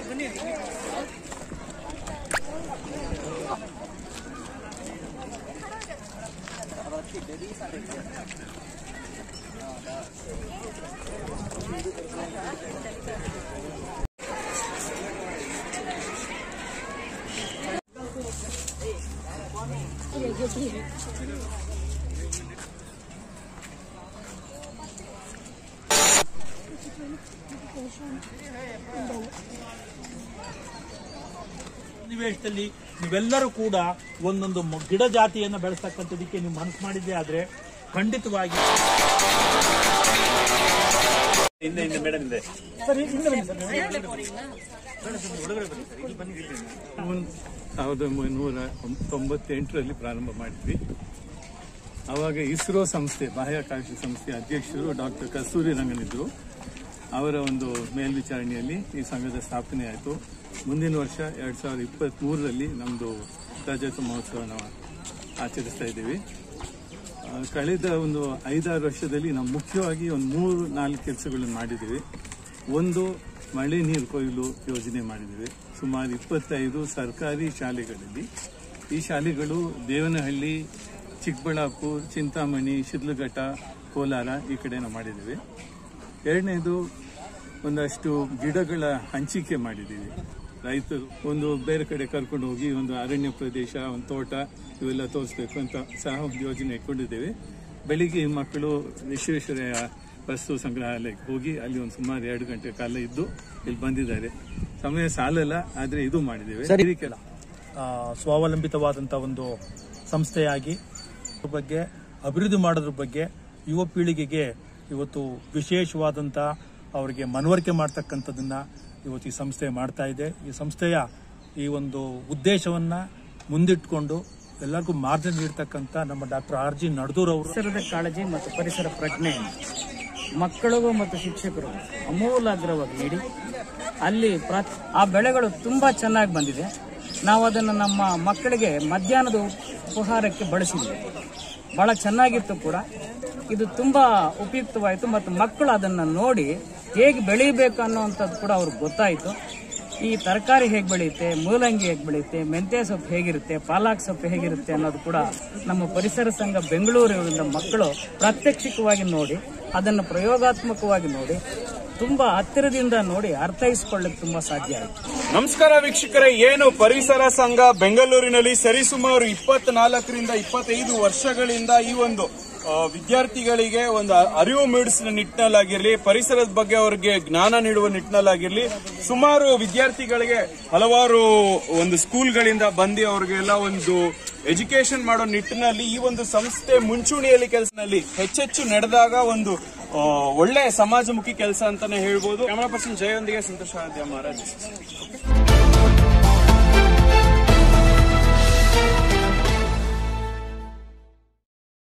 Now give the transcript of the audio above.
ಸನ್ನಿವೇಶದಲ್ಲಿ ನೀವೆಲ್ಲರೂ ಕೂಡ ಒಂದೊಂದು ಮ- ಗಿಡ ಜಾತಿಯನ್ನ ಬೆಳೆಸ್ತಕ್ಕಂಥದಕ್ಕೆ ನೀವು ಮನಸ್ಸು ಮಾಡಿದ್ದೆ ಆದ್ರೆ ಖಂಡಿತವಾಗಿ ಹಿಂದೆ ಹಿಂದೆ ಮೇಡಮ್ ಹಿಂದೆ ಸಾವಿರದ ಒಂಬೈನೂರ ತೊಂಬತ್ತೆಂಟರಲ್ಲಿ ಪ್ರಾರಂಭ ಮಾಡಿದ್ವಿ ಆವಾಗ ಇಸ್ರೋ ಸಂಸ್ಥೆ ಬಾಹ್ಯಾಕಾಶ ಸಂಸ್ಥೆ ಅಧ್ಯಕ್ಷರು ಡಾಕ್ಟರ್ ಕಸ್ತೂರಿ ರಂಗನಿದ್ರು ಅವರ ಒಂದು ಮೇಲ್ವಿಚಾರಣೆಯಲ್ಲಿ ಈ ಸಂಘದ ಸ್ಥಾಪನೆ ಆಯಿತು ಮುಂದಿನ ವರ್ಷ ಎರಡು ಸಾವಿರದ ಇಪ್ಪತ್ತ್ ಮೂರರಲ್ಲಿ ನಮ್ಮದು ರಜತ ಮಹೋತ್ಸವ ನಾವು ಆಚರಿಸ್ತಾ ಇದ್ದೀವಿ ಆ, ಕಳೆದ ಒಂದು ಐದಾರು ವರ್ಷದಲ್ಲಿ ನಾವು ಮುಖ್ಯವಾಗಿ ಒಂದು ಮೂರು ನಾಲ್ಕು ಕೆಲಸಗಳನ್ನು ಮಾಡಿದ್ದೀವಿ ಒಂದು ಮಳೆ ನೀರು ಕೊಯ್ಲು ಯೋಜನೆ ಮಾಡಿದ್ದೀವಿ ಸುಮಾರು ಇಪ್ಪತ್ತೈದು ಸರ್ಕಾರಿ ಶಾಲೆಗಳಲ್ಲಿ ಈ ಶಾಲೆಗಳು ದೇವನಹಳ್ಳಿ ಚಿಕ್ಕಬಳ್ಳಾಪುರ ಚಿಂತಾಮಣಿ ಶಿಡ್ಲಘಟ್ಟ ಕೋಲಾರ ಈ ಕಡೆ ನಾವು ಮಾಡಿದ್ದೀವಿ ಎರಡನೇದು ಒಂದಷ್ಟು ಗಿಡಗಳ ಹಂಚಿಕೆ ಮಾಡಿದ್ದೀವಿ ರೈತರು ಒಂದು ಬೇರೆ ಕಡೆ ಕರ್ಕೊಂಡು ಹೋಗಿ ಒಂದು ಅರಣ್ಯ ಪ್ರದೇಶ ಒಂದು ತೋಟ ಇವೆಲ್ಲ ತೋರಿಸ್ಬೇಕು ಅಂತ ಸಹ ಒಂದು ಯೋಜನೆ ಇಟ್ಕೊಂಡಿದ್ದೇವೆ ಬೆಳಿಗ್ಗೆ ಈ ಮಕ್ಕಳು ವಿಶ್ವೇಶ್ವರಯ್ಯ ವಸ್ತು ಸಂಗ್ರಹಾಲಯಕ್ಕೆ ಹೋಗಿ ಅಲ್ಲಿ ಒಂದು ಸುಮಾರು ಎರಡು ಗಂಟೆ ಕಾಲ ಇದ್ದು ಇಲ್ಲಿ ಬಂದಿದ್ದಾರೆ ಸಮಯ ಸಾಲಲ್ಲ ಆದ್ರೆ ಇದು ಮಾಡಿದ್ದೇವೆ ಈ ಕೆಲ ಆ, ಸ್ವಾವಲಂಬಿತವಾದಂಥ ಒಂದು ಸಂಸ್ಥೆಯಾಗಿ ಅದ್ರ ಬಗ್ಗೆ ಅಭಿವೃದ್ಧಿ ಮಾಡೋದ್ರ ಬಗ್ಗೆ ಯುವ ಪೀಳಿಗೆಗೆ ಇವತ್ತು ವಿಶೇಷವಾದಂಥ ಅವರಿಗೆ ಮನವರಿಕೆ ಮಾಡ್ತಕ್ಕಂಥದ್ದನ್ನ ಇವತ್ತು ಈ ಸಂಸ್ಥೆ ಮಾಡ್ತಾ ಇದೆ ಈ ಸಂಸ್ಥೆಯ ಈ ಒಂದು ಉದ್ದೇಶವನ್ನ ಮುಂದಿಟ್ಕೊಂಡು ಎಲ್ಲರಿಗೂ ಮಾರ್ಗದರ್ಶನ ನೀಡ್ತಕ್ಕಂಥ ನಮ್ಮ ಡಾಕ್ಟರ್ ಆರ್ ಜಿ ನಡ್ದೂರ್ ಅವರು ಪರಿಸರದ ಕಾಳಜಿ ಮತ್ತು ಪರಿಸರ ಪ್ರಜ್ಞೆ ಮಕ್ಕಳಿಗೂ ಮತ್ತು ಶಿಕ್ಷಕರು ಅಮೂಲಾಗ್ರವಾಗಿ ನೀಡಿ ಅಲ್ಲಿ ಪ್ರ- ಆ ಬೆಳೆಗಳು ತುಂಬಾ ಚೆನ್ನಾಗಿ ಬಂದಿದೆ ನಾವು ಅದನ್ನು ನಮ್ಮ ಮಕ್ಕಳಿಗೆ ಮಧ್ಯಾಹ್ನದ ಉಪಹಾರಕ್ಕೆ ಬಳಸಿದ್ವಿ ಬಹಳ ಚೆನ್ನಾಗಿತ್ತು ಕೂಡ ಇದು ತುಂಬಾ ಉಪಯುಕ್ತವಾಯಿತು ಮತ್ತು ಮಕ್ಕಳು ಅದನ್ನು ನೋಡಿ ಹೇಗೆ ಬೆಳೀಬೇಕು ಅನ್ನೋವಂಥದ್ದು ಕೂಡ ಅವ್ರಿಗೆ ಗೊತ್ತಾಯಿತು ಈ ತರಕಾರಿ ಹೇಗೆ ಬೆಳೆಯುತ್ತೆ ಮೂಲಂಗಿ ಹೇಗೆ ಬೆಳೆಯುತ್ತೆ ಮೆಂತ್ಯ ಸೊಪ್ಪು ಹೇಗಿರುತ್ತೆ ಪಾಲಕ್ ಸೊಪ್ಪು ಹೇಗಿರುತ್ತೆ ಅನ್ನೋದು ಕೂಡ ನಮ್ಮ ಪರಿಸರ ಸಂಘ ಬೆಂಗಳೂರಿನಿಂದ ಮಕ್ಕಳು ಪ್ರಾತ್ಯಕ್ಷಿಕವಾಗಿ ನೋಡಿ ಅದನ್ನು ಪ್ರಯೋಗಾತ್ಮಕವಾಗಿ ನೋಡಿ ತುಂಬಾ ಹತ್ತಿರದಿಂದ ನೋಡಿ ಅರ್ಥೈಸಿಕೊಳ್ಳಕ್ಕೆ ತುಂಬಾ ಸಾಧ್ಯ ಆಯಿತು ನಮಸ್ಕಾರ ವೀಕ್ಷಕರೇ ಏನು ಪರಿಸರ ಸಂಘ ಬೆಂಗಳೂರಿನಲ್ಲಿ ಸರಿಸುಮಾರು ಇಪ್ಪತ್ನಾಲ್ಕರಿಂದ ಇಪ್ಪತ್ತೈದು ವರ್ಷಗಳಿಂದ ಈ ಒಂದು ಆ, ವಿದ್ಯಾರ್ಥಿಗಳಿಗೆ ಒಂದು ಅರಿವು ಮೂಡಿಸಿದ ನಿಟ್ಟಿನಲ್ಲಾಗಿರ್ಲಿ ಪರಿಸರದ ಬಗ್ಗೆ ಅವರಿಗೆ ಜ್ಞಾನ ನೀಡುವ ನಿಟ್ಟಿನಲ್ಲಾಗಿರ್ಲಿ ಸುಮಾರು ವಿದ್ಯಾರ್ಥಿಗಳಿಗೆ ಹಲವಾರು ಒಂದು ಸ್ಕೂಲ್ಗಳಿಂದ ಬಂದು ಅವ್ರಿಗೆಲ್ಲ ಒಂದು ಎಜುಕೇಶನ್ ಮಾಡೋ ನಿಟ್ಟಿನಲ್ಲಿ ಈ ಒಂದು ಸಂಸ್ಥೆ ಮುಂಚೂಣಿಯಲ್ಲಿ ಕೆಲಸದಲ್ಲಿ ಹೆಚ್ಚೆಚ್ಚು ನಡೆದಾಗ ಒಂದು ಆ, ಒಳ್ಳೆ ಸಮಾಜಮುಖಿ ಕೆಲಸ ಅಂತಾನೆ ಹೇಳ್ಬೋದು ಕ್ಯಾಮರಾ ಪರ್ಸನ್ ಜಯೊಂದಿಗೆ ಸಂತೋಷ ಆದ್ಯ ಮಹಾರಾಜ್